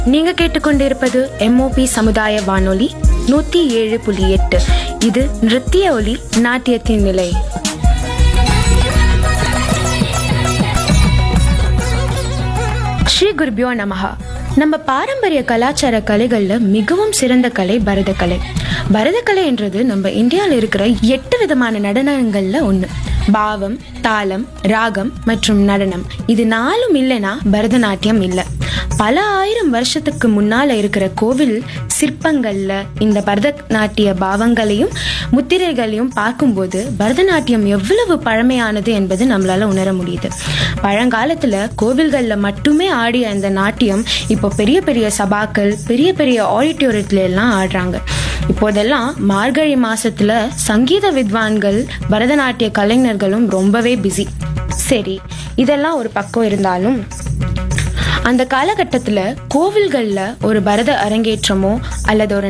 நீங்க கேட்டுக்கொண்டிருப்பது எம்ஓபி சமுதாய வானொலி நூத்தி ஏழு புள்ளி எட்டு இது நிறுத்திய ஒலி நாட்டியத்தின் நிலை ஸ்ரீ குருபியோ நமஹா நம்ம பாரம்பரிய கலாச்சார கலைகள்ல மிகவும் சிறந்த கலை பரதக்கலை பரதக்கலை என்றது நம்ம இந்தியாவில் இருக்கிற எட்டு விதமான நடனங்கள்ல ஒண்ணு பாவம் தாளம் ராகம் மற்றும் நடனம் இது நாலும் இல்லைன்னா பரதநாட்டியம் இல்லை பல ஆயிரம் வருஷத்துக்கு முன்னால இருக்கிற கோவில் சிற்பங்கள்ல இந்த பரதநாட்டிய பாவங்களையும் முத்திரைகளையும் பார்க்கும்போது பரதநாட்டியம் எவ்வளவு பழமையானது என்பது நம்மளால உணர முடியுது பழங்காலத்துல கோவில்கள்ல மட்டுமே ஆடிய இந்த நாட்டியம் இப்போ பெரிய பெரிய சபாக்கள் பெரிய பெரிய ஆடிட்டோரியத்துல எல்லாம் ஆடுறாங்க இப்போதெல்லாம் மார்கழி மாசத்துல சங்கீத வித்வான்கள் பரதநாட்டிய கலைஞர்களும் ரொம்பவே பிஸி சரி இதெல்லாம் ஒரு பக்கம் இருந்தாலும் அந்த காலகட்டத்தில் கோவில்களில் ஒரு பரத அரங்கேற்றமோ அல்லது ஒரு